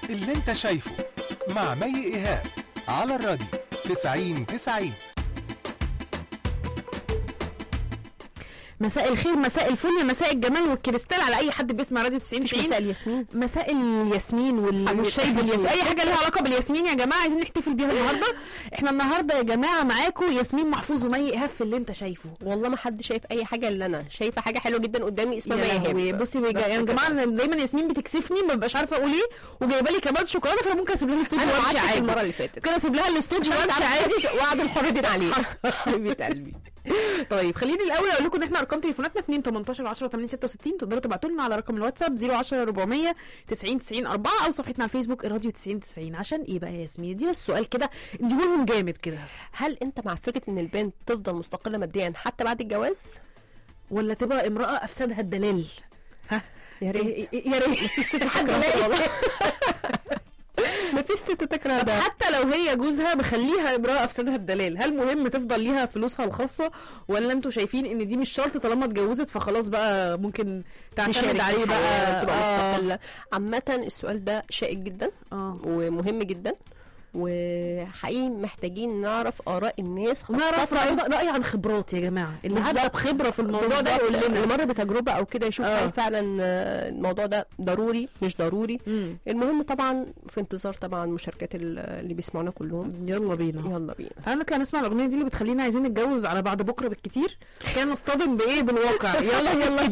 اللي انت شايفه مع مي ايهاب على الراديو 90 90 مساء الخير مساء الفل مساء الجمال والكريستال على اي حد بيسمع راديو 90 مش 90 مساء الياسمين مساء الياسمين وال- حبيبي. والشاي بالياسمين اي حاجه ليها علاقه بالياسمين يا جماعه عايزين نحتفل بيها النهارده احنا النهارده يا جماعه معاكم ياسمين محفوظ ومي ايهاب في اللي انت شايفه والله ما حد شايف اي حاجه الا انا شايفه حاجه حلوه جدا قدامي اسمها يا مي لهوي، ايهاب بصي يا بس يا جماعه كده. أنا دايما ياسمين بتكسفني ما ببقاش عارفه اقول ايه وجايبه لي كمان شوكولاته فانا ممكن اسيب لها الاستوديو انا وامشي وعدتك عادي المره اللي فاتت كده اسيب لها الاستوديو عشان وامشي تعرفي عادي وعد الحر دين عليه حبيبه قلبي طيب خليني الاول اقول لكم ان احنا ارقام تليفوناتنا 2 18 10 8 66 تقدروا تبعتوا لنا على رقم الواتساب 010 400 90 90 4 او صفحتنا على الفيسبوك الراديو 90 90 عشان ايه بقى يا ياسمين دي السؤال كده اديه لهم جامد كده هل انت مع فكره ان البنت تفضل مستقله ماديا حتى بعد الجواز ولا تبقى امراه افسدها الدلال ها يا ريت يا ريت مفيش ست حد تكره لاقي. ده والله مفيش ست تكره طب ده حتى لو هي جوزها مخليها امراه افسدها الدلال هل مهم تفضل ليها فلوسها الخاصه ولا انتوا شايفين ان دي مش شرط طالما اتجوزت فخلاص بقى ممكن تعتمد تشارك عليه الحياة، بقى تبقى آه. مستقله عامه السؤال ده شائك جدا اه ومهم جدا وحقيقي محتاجين نعرف اراء الناس خاصة نعرف رأي, رأي عن خبرات يا جماعه اللي عدى بالظبط. بخبره في الموضوع ده بالظبط. يقول اللي لنا مر بتجربه او كده يشوف آه. هل فعلا آه، الموضوع ده ضروري مش ضروري مم. المهم طبعا في انتظار طبعا مشاركات ال- اللي بيسمعونا كلهم يلا بينا يلا بينا تعالى نطلع نسمع الاغنيه دي اللي بتخلينا عايزين نتجوز على بعد بكره بالكتير كان نصطدم بايه بالواقع يلا يلا